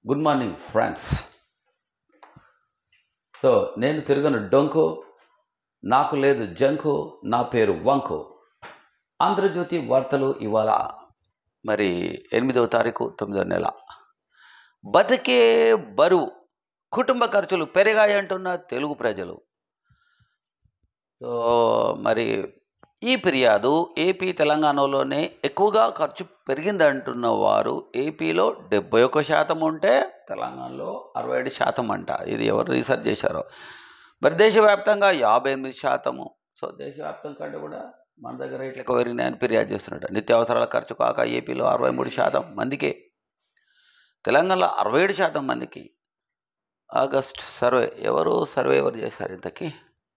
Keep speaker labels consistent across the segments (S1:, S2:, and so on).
S1: Good morning friends so నేను తిరగను డొంకు నాకు లేదు జంకు నా పేరు వంకు ఆంధ్రజ్యోతి వార్తలు ఇవాళ మరి ఎనిమిదవ తారీఖు తొమ్మిదవ నెల బతికే బరువు కుటుంబ ఖర్చులు పెరిగాయంటున్న తెలుగు ప్రజలు సో మరి ఈ ఫిర్యాదు ఏపీ తెలంగాణలోనే ఎక్కువగా ఖర్చు పెరిగిందంటున్న వారు ఏపీలో డెబ్బై ఒక్క శాతం ఉంటే తెలంగాణలో అరవై ఏడు శాతం అంట ఇది ఎవరు రీసెర్చ్ చేశారో మరి దేశవ్యాప్తంగా యాభై ఎనిమిది శాతము సో దేశవ్యాప్తం కంటే కూడా మన దగ్గర రేట్లు ఎక్కువ పెరిగినాయని ఫిర్యాదు చేస్తున్నాడు నిత్యావసరాల ఖర్చు కాక ఏపీలో అరవై మూడు శాతం మందికి తెలంగాణలో అరవై ఏడు శాతం మందికి ఆగస్ట్ సర్వే ఎవరు సర్వే ఎవరు చేశారు ఇంతకీ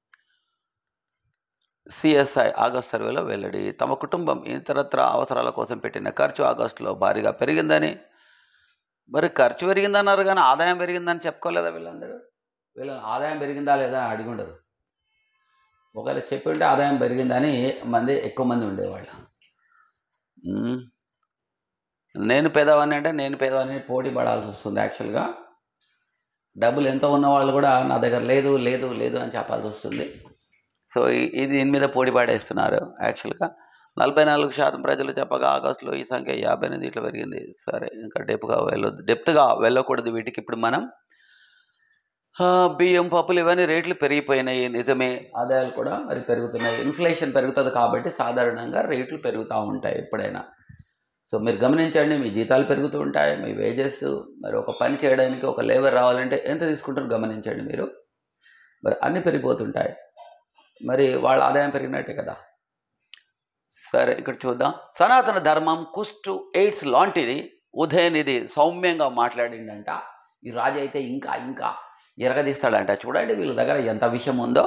S1: సిఎస్ఐ ఆగస్ట్ సర్వేలో వెల్లడి తమ కుటుంబం ఇతరత్ర అవసరాల కోసం పెట్టిన ఖర్చు ఆగస్టులో భారీగా పెరిగిందని మరి ఖర్చు పెరిగిందన్నారు కానీ ఆదాయం పెరిగిందని చెప్పుకోలేదా వీళ్ళందరూ వీళ్ళని ఆదాయం పెరిగిందా లేదా అని అడిగి ఉండరు ఒకవేళ చెప్పి ఉంటే ఆదాయం పెరిగిందని మంది ఎక్కువ మంది ఉండేవాళ్ళు మ్మ్. నేను పేదవాడిని అంటే నేను పేదవాడిని పోటీ పడాల్సి వస్తుంది యాక్చువల్గా డబ్బులు ఎంతో ఉన్న వాళ్ళు కూడా నా దగ్గర లేదు లేదు లేదు అని చెప్పాల్సి వస్తుంది సో ఈ- ఇది దీని మీద పోటీ పడేస్తున్నారు యాక్చువల్గా నలభై నాలుగు శాతం ప్రజలు చెప్పగా ఆగస్టులో ఈ సంఖ్య యాభై ఎనిమిది ఇట్లా పెరిగింది సరే ఇంకా డెప్గా వెళ్ళొద్దు డెప్త్గా వెళ్ళకూడదు వీటికి ఇప్పుడు మనం ఆ, బియ్యం పప్పులు ఇవన్నీ రేట్లు పెరిగిపోయినాయి నిజమే ఆదాయాలు కూడా మరి పెరుగుతున్నాయి ఇన్ఫ్లేషన్ పెరుగుతుంది కాబట్టి సాధారణంగా రేట్లు పెరుగుతూ ఉంటాయి ఎప్పుడైనా సో మీరు గమనించండి మీ జీతాలు పెరుగుతూ ఉంటాయి మీ వేజెస్ మరి ఒక పని చేయడానికి ఒక లేబర్ రావాలంటే ఎంత తీసుకుంటారో గమనించండి మీరు మరి అన్నీ పెరిగిపోతుంటాయి మరి వాళ్ళ ఆదాయం పెరిగినట్టే కదా సరే ఇక్కడ చూద్దాం సనాతన ధర్మం కుష్టు ఎయిడ్స్ లాంటిది ఉదయనిధి సౌమ్యంగా మాట్లాడిండంట ఈ రాజు అయితే ఇంకా ఇంకా ఎరగదీస్తాడంట చూడండి వీళ్ళ దగ్గర ఎంత విషయం ఉందో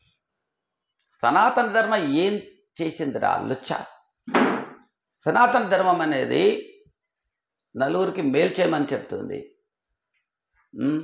S1: సనాతన ధర్మం ఏం చేసిందిరా లుచ్చ సనాతన ధర్మం అనేది నలుగురికి మేలు చేయమని చెప్తుంది ఉమ్.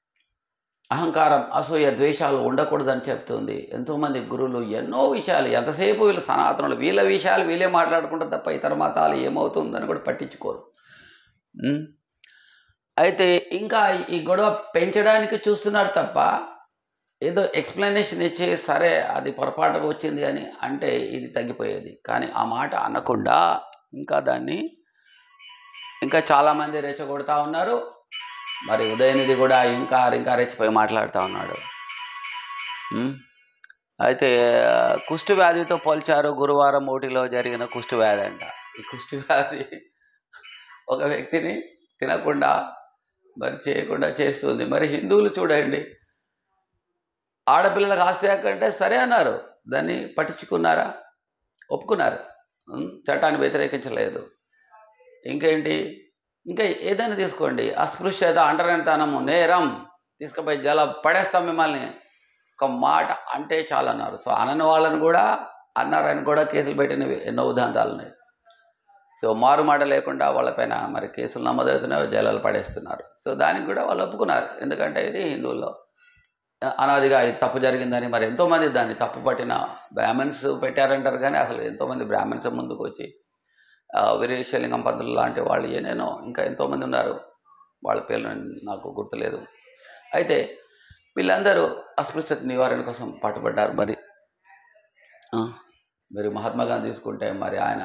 S1: అహంకారం అసూయ ద్వేషాలు ఉండకూడదని చెప్తుంది ఎంతోమంది గురువులు ఎన్నో విషయాలు ఎంతసేపు వీళ్ళు సనాతనులు వీళ్ళ విషయాలు వీళ్ళే మాట్లాడుకుంటారు తప్ప ఇతర మతాలు ఏమవుతుందని కూడా పట్టించుకోరు ఉమ్. అయితే ఇంకా ఈ గొడవ పెంచడానికి చూస్తున్నారు తప్ప ఏదో ఎక్స్ప్లెనేషన్ ఇచ్చి సరే అది పొరపాటుగా వచ్చింది అని అంటే ఇది తగ్గిపోయేది కానీ ఆ మాట అనకుండా ఇంకా దాన్ని ఇంకా చాలామంది రెచ్చగొడతా ఉన్నారు మరి ఉదయనిధి కూడా ఇంకా ఇంకా రెచ్చిపోయి మాట్లాడుతూ ఉన్నాడు ఉమ్. అయితే కుష్టు వ్యాధితో పోల్చారు గురువారం ఓటిలో జరిగిన కుష్టు వ్యాధి అంట ఈ కుష్టు వ్యాధి ఒక వ్యక్తిని తినకుండా మరి చేయకుండా చేస్తుంది మరి హిందువులు చూడండి ఆడపిల్లలకు ఆస్తి హక్కు అంటే సరే అన్నారు దాన్ని పట్టించుకున్నారా ఒప్పుకున్నారు ఉమ్, చట్టాన్ని వ్యతిరేకించలేదు ఇంకేంటి ఇంకా ఏదైనా తీసుకోండి అస్పృశ్యత అంటరంతనము నేరం తీసుకుపోయి జల పడేస్తాం మిమ్మల్ని ఒక మాట అంటే చాలు అన్నారు సో అనని వాళ్ళని కూడా అన్నారని కూడా కేసులు పెట్టినవి ఎన్నో ఉదాంతాలు ఉన్నాయి సో మారు మాట లేకుండా వాళ్ళపైన మరి కేసులు నమోదవుతున్నాయి జైలు పడేస్తున్నారు సో దానికి కూడా వాళ్ళు ఒప్పుకున్నారు ఎందుకంటే ఇది హిందువుల్లో అనాదిగా ఇది తప్పు జరిగిందని మరి ఎంతోమంది దాన్ని తప్పు పట్టిన బ్రాహ్మణ్స్ పెట్టారంటారు కానీ అసలు ఎంతోమంది బ్రాహ్మణ్స్ ముందుకు వచ్చి ఆ, వీరేశలింగం పంతులు లాంటి వాళ్ళు ఏనేనో ఇంకా ఎంతోమంది ఉన్నారు వాళ్ళ పేర్లు నాకు గుర్తులేదు అయితే వీళ్ళందరూ అస్పృశ్యత నివారణ కోసం పాటుపడ్డారు మరి ఆ, మరి మహాత్మా గాంధీ తీసుకుంటే మరి ఆయన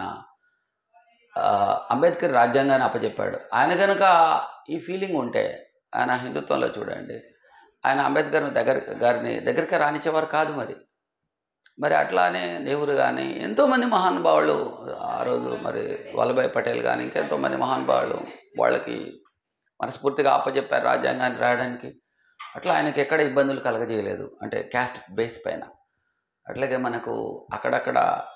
S1: ఆ, అంబేద్కర్ రాజ్యాంగాన్ని అప్పచెప్పాడు ఆయన కనుక ఈ ఫీలింగ్ ఉంటే ఆయన హిందుత్వంలో చూడండి ఆయన అంబేద్కర్ దగ్గర గారిని దగ్గరికి రానిచ్చేవారు కాదు మరి మరి అట్లానే నెహ్రూ కానీ ఎంతోమంది మహానుభావులు ఆ రోజు మరి వల్లభాయ్ పటేల్ కానీ ఇంకెంతోమంది మహానుభావులు వాళ్ళకి మనస్ఫూర్తిగా అప్పచెప్పారు రాజ్యాంగాన్ని రాయడానికి అట్లా ఆయనకి ఎక్కడ ఇబ్బందులు కలగజేయలేదు అంటే క్యాస్ట్ బేస్ పైన అట్లాగే మనకు అక్కడక్కడ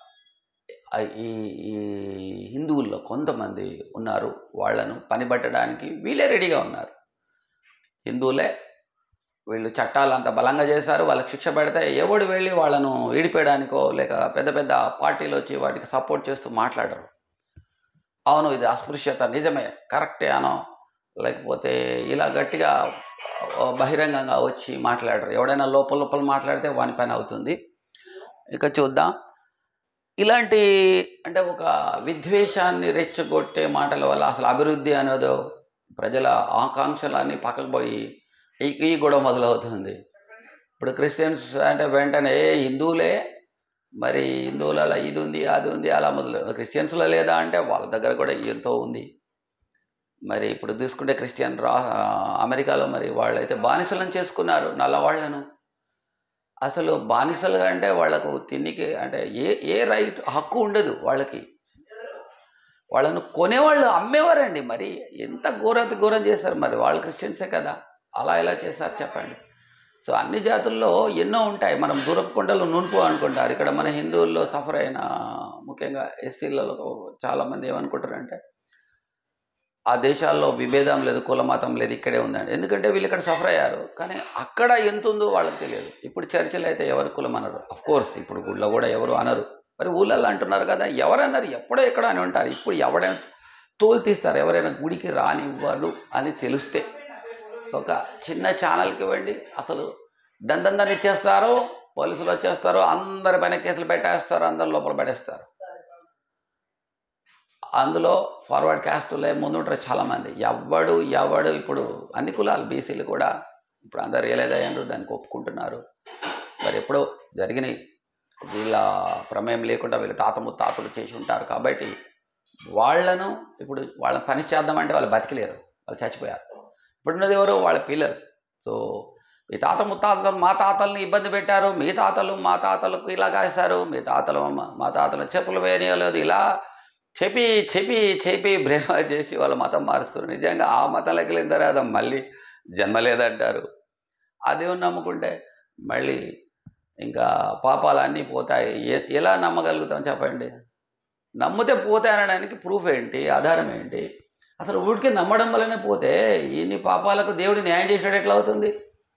S1: ఆ ఈ ఈ హిందువుల్లో కొంతమంది ఉన్నారు వాళ్ళను పనిబట్టడానికి వీళ్ళే రెడీగా ఉన్నారు హిందువులే వీళ్ళు చట్టాలు అంత బలంగా చేశారు వాళ్ళకి శిక్ష పెడితే ఎవడు వెళ్ళి వాళ్ళను ఈడిపేయడానికో లేక పెద్ద పెద్ద పార్టీలు వచ్చి వాటికి సపోర్ట్ చేస్తూ మాట్లాడరు అవును ఇది అస్పృశ్యత నిజమే కరెక్టే అనో లేకపోతే ఇలా గట్టిగా ఆ, బహిరంగంగా వచ్చి మాట్లాడరు ఎవడైనా లోపల లోపల మాట్లాడితే వాని పని అవుతుంది ఇక చూద్దాం ఇలాంటి అంటే ఒక విద్వేషాన్ని రెచ్చగొట్టే మాటల వల్ల అసలు అభివృద్ధి అనేదో ప్రజల ఆకాంక్షలన్నీ పక్కకు పోయి ఈ ఈ గొడవ మొదలవుతుంది ఇప్పుడు క్రిస్టియన్స్ అంటే వెంటనే "ఏ, హిందువులే మరి హిందువులలో ఇది ఉంది అది ఉంది అలా మొదలు క్రిస్టియన్స్లో లేదా అంటే వాళ్ళ దగ్గర కూడా ఎంతో ఉంది మరి ఇప్పుడు తీసుకుంటే క్రిస్టియన్ రా అమెరికాలో మరి వాళ్ళైతే బానిసలను చేసుకున్నారు నల్లవాళ్లను అసలు బానిసలుగా అంటే వాళ్ళకు తిండికి అంటే ఏ ఏ రైట్ హక్కు ఉండదు వాళ్ళకి వాళ్ళను కొనేవాళ్ళు అమ్మేవారండి మరి ఎంత ఘోరత ఘోరం చేశారు మరి వాళ్ళు క్రిస్టియన్సే కదా అలా ఎలా చేశారు చెప్పండి సో అన్ని జాతుల్లో ఎన్నో ఉంటాయి మనం దూరపు కొండలు నునుపు అనుకుంటారు ఇక్కడ మన హిందువుల్లో సఫర్ అయిన ముఖ్యంగా ఎస్సీలలో చాలామంది ఏమనుకుంటారంటే ఆ దేశాల్లో విభేదం లేదు కుల మతం లేదు ఇక్కడే ఉందండి ఎందుకంటే వీళ్ళు ఇక్కడ సఫర్ అయ్యారు కానీ అక్కడ ఎంత ఉందో వాళ్ళకి తెలియదు ఇప్పుడు చర్చలు అయితే ఎవరు కులం అనరు అఫ్ కోర్స్ ఇప్పుడు గుళ్ళో కూడా ఎవరు అనరు మరి ఊళ్ళల్లో అంటున్నారు కదా ఎవరన్నారు ఎప్పుడో ఎక్కడో అని ఉంటారు ఇప్పుడు ఎవడైనా తోలు తీస్తారు ఎవరైనా గుడికి రానివ్వరు అని తెలిస్తే ఒక చిన్న ఛానల్కి వెళ్ళి అసలు దందందని ఇచ్చేస్తారు పోలీసులు వచ్చేస్తారు అందరి పైన కేసులు పెట్టేస్తారు అందరి లోపల పెట్టేస్తారు అందులో ఫార్వర్డ్ క్యాస్టులే ముందుంటారు చాలామంది ఎవడు ఎవడు ఇప్పుడు అన్ని కులాలు బీసీలు కూడా ఇప్పుడు అందరు రియలైజ్ అయ్యారు దానికి ఒప్పుకుంటున్నారు మరి ఎప్పుడో జరిగినాయి వీళ్ళ ప్రమేయం లేకుండా వీళ్ళ తాత ముత్తాతలు చేసి ఉంటారు కాబట్టి వాళ్ళను ఇప్పుడు వాళ్ళని పని చేద్దామంటే వాళ్ళు బతికలేరు వాళ్ళు చచ్చిపోయారు ఇప్పుడున్నది ఎవరు వాళ్ళ పిల్లలు సో మీ తాత ముత్తాతలు మా తాతల్ని ఇబ్బంది పెట్టారు మీ తాతలు మా తాతలకు ఇలా కాశారు మీ తాతలు మా- మా తాతలు చెప్పులు వేయలేదు ఇలా చెప్పి చెప్పి చెప్పి బ్రెయిన్ వాష్ చేసి వాళ్ళ మతం మారుస్తారు నిజంగా ఆ మతాలకు వెళ్ళిన తర్వాత మళ్ళీ జన్మ లేదంటారు ఆ దేవుని నమ్ముకుంటే మళ్ళీ ఇంకా పాపాలు అన్నీ పోతాయి ఎ- ఎలా నమ్మగలుగుతాం చెప్పండి నమ్మితే పోతాయి అనడానికి ప్రూఫ్ ఏంటి ఆధారం ఏంటి అసలు ఊడికి నమ్మడం వల్లనే పోతే ఇన్ని పాపాలకు దేవుడు న్యాయం చేసినట్టు ఎట్లా అవుతుంది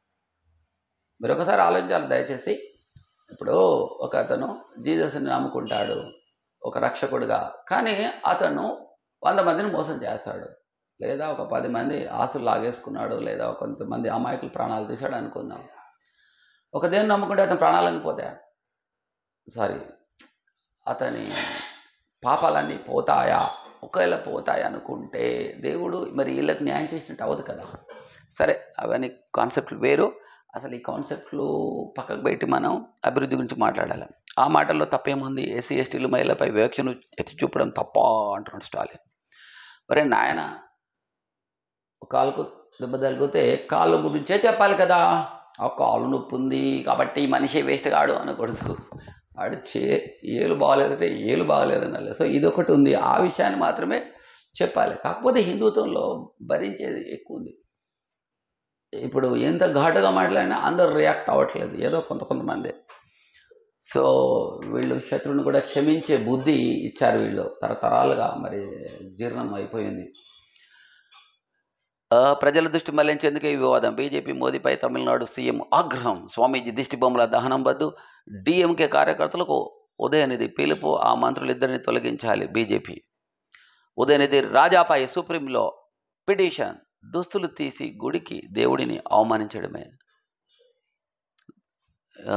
S1: మీరు ఒకసారి ఆలోచించాలి దయచేసి ఇప్పుడు ఒక అతను జీసస్ని నమ్ముకుంటాడు ఒక రక్షకుడిగా కానీ అతను వంద మందిని మోసం చేస్తాడు లేదా ఒక పది మంది ఆస్తులు లాగేసుకున్నాడు లేదా కొంతమంది అమాయకులు ప్రాణాలు తీశాడు అనుకుందాం ఒక దేవుని నమ్ముకుంటే అతని ప్రాణాలని పోతాయి సారీ అతని పాపాలన్నీ పోతాయా ఒకవేళ పోతాయి అనుకుంటే దేవుడు మరి వీళ్ళకి న్యాయం చేసినట్టు అవ్వదు కదా సరే అవన్నీ కాన్సెప్ట్లు వేరు అసలు ఈ కాన్సెప్ట్లు పక్కకు పెట్టి మనం అభివృద్ధి గురించి మాట్లాడాలి ఆ మాటల్లో తప్పేముంది ఎస్సీ ఎస్టీలు మహిళలపై వివక్షను ఎత్తి చూపడం తప్ప అంటున్నాడు స్టాలిన్ ఒరే నాయన కాలుకు దెబ్బ తగిలితే కాళ్ళ గురించే చెప్పాలి కదా ఆ కాలు నొప్పి ఉంది కాబట్టి ఈ మనిషి వేస్ట్ కాడు అనకూడదు వాడు చే ఏలు బాగాలేదంటే ఏలు బాగాలేదనాలి సో ఇది ఒకటి ఉంది ఆ విషయాన్ని మాత్రమే చెప్పాలి కాకపోతే హిందుత్వంలో భరించేది ఎక్కువ ఉంది ఇప్పుడు ఎంత ఘాటుగా మాట్లాడినా అందరూ రియాక్ట్ అవ్వట్లేదు ఏదో కొంత కొంతమంది సో వీళ్ళు శత్రువుని కూడా క్షమించే బుద్ధి ఇచ్చారు వీళ్ళు తరతరాలుగా మరి జీర్ణం అయిపోయింది ఆ, ప్రజల దృష్టి మళ్లించేందుకే ఈ వివాదం బీజేపీ మోదీపై తమిళనాడు సీఎం ఆగ్రహం స్వామీజీ దిష్టి బొమ్మల దహనం వద్దు డిఎంకే కార్యకర్తలకు ఉదయనిధి పిలుపు ఆ మంత్రులిద్దరిని తొలగించాలి బీజేపీ ఉదయనిధి రాజాపై సుప్రీంలో పిటిషన్ దుస్తులు తీసి గుడికి దేవుడిని అవమానించడమే ఆ,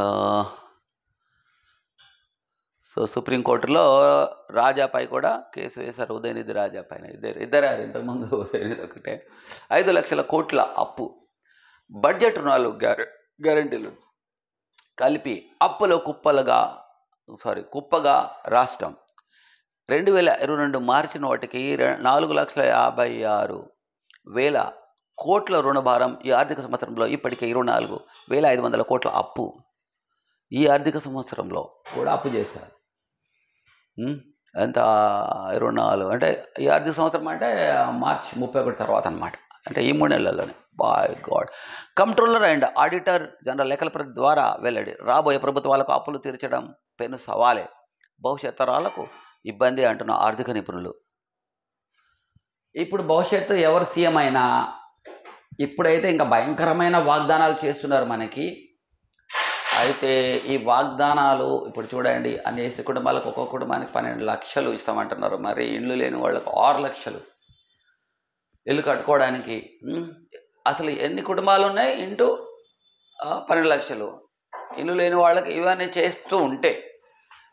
S1: సో సుప్రీంకోర్టులో రాజాపై కూడా కేసు వేశారు ఉదయనిధి రాజా పైన ఇద్దరు ఇద్దరు ఇంతకుముందు ఉదయనిధి ఒకటే ఐదు లక్షల కోట్ల అప్పు బడ్జెట్ రుణాలు గ్యార గ్యారంటీలు కలిపి అప్పులో కుప్పలుగా సారీ కుప్పగా రాష్ట్రం రెండు వేల ఇరవై రెండు మార్చి నాటికి రె- నాలుగు లక్షల యాభై ఆరు వేల కోట్ల రుణభారం ఈ ఆర్థిక సంవత్సరంలో ఇప్పటికే ఇరవై నాలుగు వేల ఐదు వందల కోట్ల అప్పు ఈ ఆర్థిక సంవత్సరంలో కూడా అప్పు చేశారు ఉమ్, ఎంత ఇరవై నాలుగు అంటే ఈ ఆర్థిక సంవత్సరం అంటే మార్చ్ ముప్పై ఒకటి తర్వాత అనమాట అంటే ఈ మూడు నెలల్లోనే బాయ్ గాడ్ కంట్రోలర్ అండ్ ఆడిటర్ జనరల్ లెక్కల ప్రతి ద్వారా వెల్లడి రాబోయే ప్రభుత్వాలకు అప్పులు తీర్చడం పెను సవాలే భవిష్యత్ తరాలకు ఇబ్బంది అంటున్న ఆర్థిక నిపుణులు ఇప్పుడు భవిష్యత్తు ఎవరు సీఎం అయినా ఇప్పుడైతే ఇంకా భయంకరమైన వాగ్దానాలు చేస్తున్నారు మనకి అయితే ఈ వాగ్దానాలు ఇప్పుడు చూడండి అనేసి కుటుంబాలకు ఒక్కొక్క కుటుంబానికి పన్నెండు లక్షలు ఇస్తామంటున్నారు మరి ఇల్లు లేని వాళ్ళకు ఆరు లక్షలు ఇల్లు కట్టుకోవడానికి ఉమ్, అసలు ఎన్ని కుటుంబాలు ఉన్నాయి ఇంటూ ఆ, పన్నెండు లక్షలు ఇల్లు లేని వాళ్ళకి ఇవన్నీ చేస్తూ ఉంటే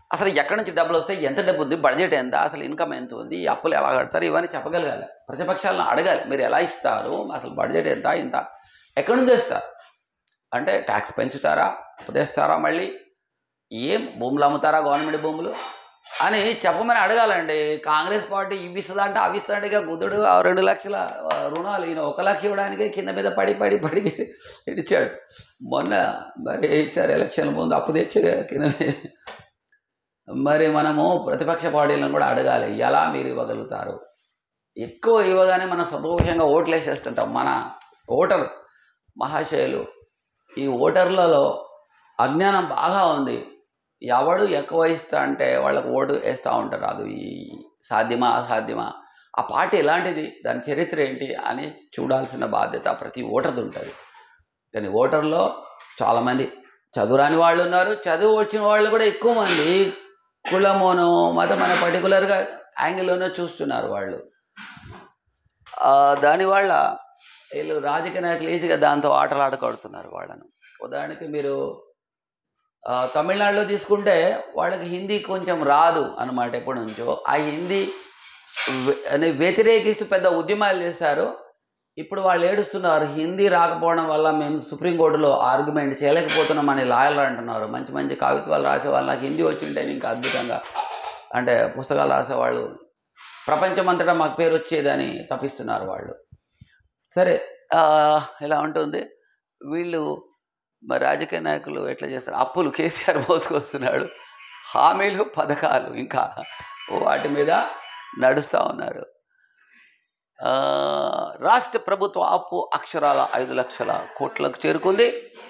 S1: అసలు ఎక్కడి నుంచి డబ్బులు వస్తాయి ఎంత డబ్బు ఉంది బడ్జెట్ ఎంత అసలు ఇన్కమ్ ఎంత ఉంది ఈ అప్పులు ఎలా కడతారు ఇవన్నీ చెప్పగలగాలి ప్రతిపక్షాలను అడగాలి మీరు ఎలా ఇస్తారు అసలు బడ్జెట్ ఎంత ఇంత ఎక్కడి నుంచి ఇస్తారు అంటే ట్యాక్స్ పెంచుతారా తెస్తారా మళ్ళీ ఏం భూములు అమ్ముతారా గవర్నమెంట్ భూములు అని చెప్పమని అడగాలండి కాంగ్రెస్ పార్టీ ఇవి ఇస్తుందంటే అవి ఇస్తుందంటే ఇక గుద్దుడు ఆ రెండు లక్షల ఆ, రుణాలు ఈయన ఒక లక్ష ఇవ్వడానికి కింద మీద పడి పడి పడి ఇచ్చాడు మొన్న మరి ఇచ్చారు ఎలక్షన్ ముందు అప్పు తెచ్చి కింద మీద. మరి మనము ప్రతిపక్ష పార్టీలను కూడా అడగాలి ఎలా మీరు ఇవ్వగలుగుతారు ఎక్కువ ఇవ్వగానే మనం సంతోషంగా ఓట్లు వేసేస్తుంటాం మన ఓటర్ మహాశయులు ఈ ఓటర్లలో అజ్ఞానం బాగా ఉంది ఎవడు ఎక్కువ ఇస్తా అంటే వాళ్ళకు ఓటు వేస్తూ ఉంటారు అది ఈ సాధ్యమా అసాధ్యమా ఆ పార్టీ ఎలాంటిది దాని చరిత్ర ఏంటి అని చూడాల్సిన బాధ్యత ప్రతి ఓటర్ది ఉంటుంది కానీ ఓటర్లో చాలామంది చదువురాని వాళ్ళు ఉన్నారు చదువు వచ్చిన వాళ్ళు కూడా ఎక్కువ మంది కులమోనో మతం అనే పర్టికులర్గా యాంగిల్లోనే చూస్తున్నారు వాళ్ళు ఆ, దానివల్ల వీళ్ళు రాజకీయ నాయకులు ఈజీగా దాంతో ఆటలు ఆడుకొడుతున్నారు వాళ్ళను ఉదాహరణకి మీరు ఆ, తమిళనాడులో తీసుకుంటే వాళ్ళకి హిందీ కొంచెం రాదు అన్నమాట ఎప్పటి నుంచో ఆ హిందీ వ్య- అని వ్యతిరేకిస్తూ పెద్ద ఉద్యమాలు చేశారు ఇప్పుడు వాళ్ళు ఏడుస్తున్నారు హిందీ రాకపోవడం వల్ల మేము సుప్రీంకోర్టులో ఆర్గ్యుమెంట్ చేయలేకపోతున్నామని లాయర్లు అంటున్నారు మంచి మంచి కవిత్వాలు రాసే వాళ్ళు నాకు హిందీ వచ్చింటే ఇంకా అద్భుతంగా అంటే పుస్తకాలు రాసేవాళ్ళు ప్రపంచమంతటా మాకు పేరు వచ్చేదని తప్పిస్తున్నారు వాళ్ళు సరే ఆ, ఇలా ఉంటుంది వీళ్ళు మరి రాజకీయ నాయకులు ఎట్లా చేస్తారు అప్పులు కేసీఆర్ మోసుకొస్తున్నాడు హామీలు పథకాలు ఇంకా వాటి మీద నడుస్తూ ఉన్నారు ఆ, రాష్ట్ర ప్రభుత్వ అప్పు అక్షరాల ఐదు లక్షల కోట్లకు చేరుకుంది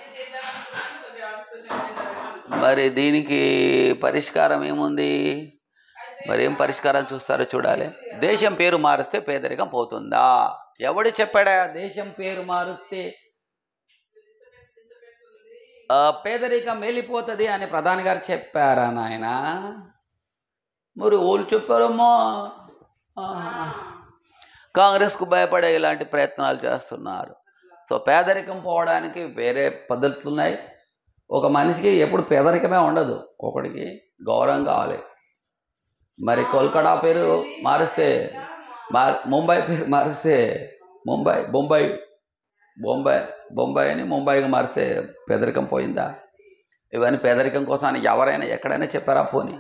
S1: మరి దీనికి పరిష్కారం ఏముంది మరి ఏం పరిష్కారం చూస్తారో చూడాలి దేశం పేరు మారిస్తే పేదరికం పోతుందా ఎవడు చెప్పాడా దేశం పేరు మారుస్తే ఆ, పేదరికం వెళ్ళిపోతుంది అని ప్రధాని గారు చెప్పారా నాయన మరి ఓళ్ళు చెప్పారమ్మా ఆహా. కాంగ్రెస్కు భయపడే ఇలాంటి ప్రయత్నాలు చేస్తున్నారు సో పేదరికం పోవడానికి వేరే పద్ధతులు ఉన్నాయి ఒక మనిషికి ఎప్పుడు పేదరికమే ఉండదు ఒకడికి గౌరవం కావాలి మరి కోల్కతా పేరు మారిస్తే మార్ ముంబై పేరు మారిస్తే ముంబై బొంబాయి బొంబాయి బొంబాయి అని ముంబైగా మారిస్తే పేదరికం పోయిందా ఇవన్నీ పేదరికం కోసం అని ఎవరైనా ఎక్కడైనా చెప్పారా పోని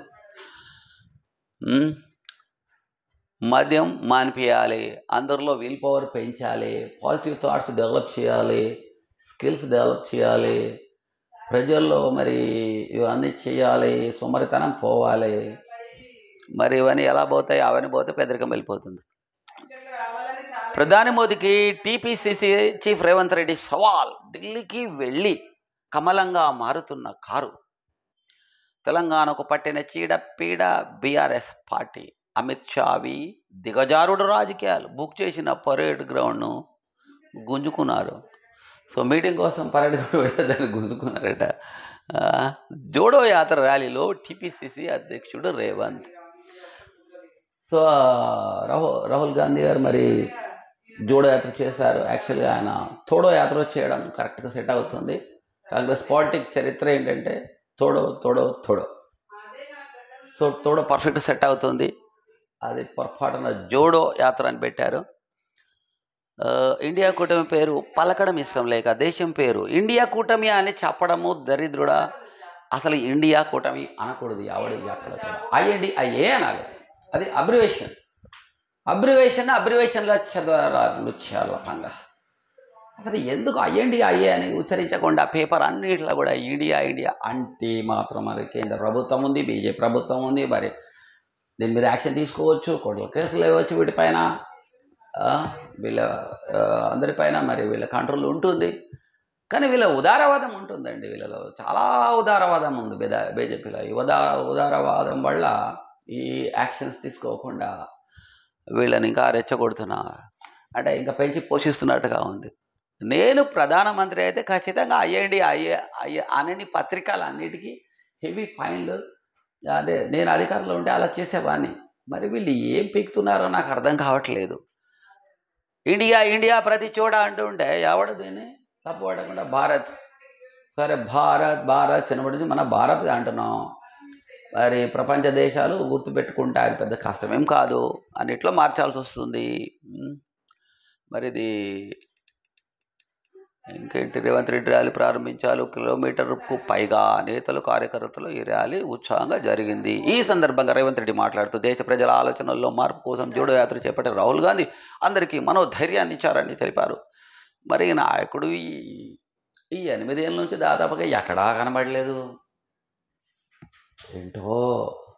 S1: ఉమ్? మద్యం మానిపించాలి అందరిలో విల్ పవర్ పెంచాలి పాజిటివ్ థాట్స్ డెవలప్ చేయాలి స్కిల్స్ డెవలప్ చేయాలి ప్రజల్లో మరి ఇవన్నీ చేయాలి సోమరితనం పోవాలి మరి ఇవన్నీ ఎలా పోతాయి అవన్నీ పోతే పెదరికం వెళ్ళిపోతుంది ప్రధాని మోదీకి టీపీసీసీ చీఫ్ రేవంత్ రెడ్డి సవాల్ ఢిల్లీకి వెళ్ళి కమలంగా మారుతున్న కారు తెలంగాణకు పట్టిన చీడ పీడ బీఆర్ఎస్ పార్టీ అమిత్ షావి దిగజారుడు రాజకీయాలు బుక్ చేసిన పరేడ్ గ్రౌండ్ను గుంజుకున్నారు సో మీటింగ్ కోసం పరేడ్ గ్రౌండ్ దాన్ని గుంజుకున్నారట ఆ, జోడో యాత్ర ర్యాలీలో టీపీసీసీ అధ్యక్షుడు రేవంత్ సో రాహుల్ రాహుల్ గాంధీ గారు మరి జోడో యాత్ర చేశారు యాక్చువల్గా ఆయన తోడో యాత్ర చేయడం కరెక్ట్గా సెట్ అవుతుంది కాంగ్రెస్ పాలిటిక్ చరిత్ర ఏంటంటే తోడో తోడో తోడో సో తోడో పర్ఫెక్ట్ సెట్ అవుతుంది అది పొరపాటున జోడో యాత్ర అని పెట్టారు ఆ, ఇండియా కూటమి పేరు పలకడం ఇష్టం లేక దేశం పేరు ఇండియా కూటమి అని చెప్పడము దరిద్రుడా అసలు ఇండియా కూటమి అనకూడదు ఎవడు ఎక్కడ కూడా ఐఎండి ఐఏ అనాలి అది అబ్రివేషన్ అబ్రివేషన్ అబ్రివేషన్లో చదవరాలు చేయాలంగా అసలు ఎందుకు ఐఎండి ఐఏ అని ఉచ్చరించకుండా పేపర్ అన్నిట్లో కూడా ఇండియా ఇండియా అంటే మాత్రం మరి కేంద్ర ప్రభుత్వం ఉంది బీజేపీ ప్రభుత్వం ఉంది మరి దీని మీద యాక్షన్ తీసుకోవచ్చు కోట్ల కేసులు ఇవ్వచ్చు వీటిపైన ఆ, వీళ్ళ ఆ, అందరిపైన మరి వీళ్ళ కంట్రోల్ ఉంటుంది కానీ వీళ్ళ ఉదారవాదం ఉంటుందండి వీళ్ళలో చాలా ఉదారవాదం ఉంది బేదా బీజేపీలో ఈ ఉదా ఉదారవాదం వల్ల ఈ యాక్షన్స్ తీసుకోకుండా వీళ్ళని ఇంకా రెచ్చగొడుతున్నా అంటే ఇంకా పెంచి పోషిస్తున్నట్టుగా ఉంది నేను ప్రధానమంత్రి అయితే ఖచ్చితంగా అయ్యండి అయ్యే అయ్యే అనని పత్రికలు అన్నిటికీ హెవీ ఫైన్లు అదే నేను అధికారంలో ఉంటే అలా చేసేవాడిని మరి వీళ్ళు ఏం పీకుతున్నారో నాకు అర్థం కావట్లేదు ఇండియా ఇండియా ప్రతి చోట అంటుంటే ఎవడు దీన్ని తప్పుపడకుండా భారత్ సరే భారత్ భారత్ చిన్నప్పటి నుంచి మన భారత్ అంటున్నాం మరి ప్రపంచ దేశాలు గుర్తుపెట్టుకుంటే అది పెద్ద కష్టమేం కాదు అన్నిట్లో మార్చాల్సి వస్తుంది ఉమ్. మరి ఇది ఇంకేంటి రేవంత్ రెడ్డి ర్యాలీ ప్రారంభించారు కిలోమీటర్కు పైగా నేతలు కార్యకర్తలు ఈ ర్యాలీ ఉత్సాహంగా జరిగింది ఈ సందర్భంగా రేవంత్ రెడ్డి మాట్లాడుతూ దేశ ప్రజల ఆలోచనల్లో మార్పు కోసం జోడో యాత్ర చేపట్టిన రాహుల్ గాంధీ అందరికీ మనోధైర్యాన్ని ఇచ్చారని తెలిపారు మరి ఈ నాయకుడు ఈ ఈ ఎనిమిదేళ్ళ నుంచి దాదాపుగా ఎక్కడా కనబడలేదు ఏంటో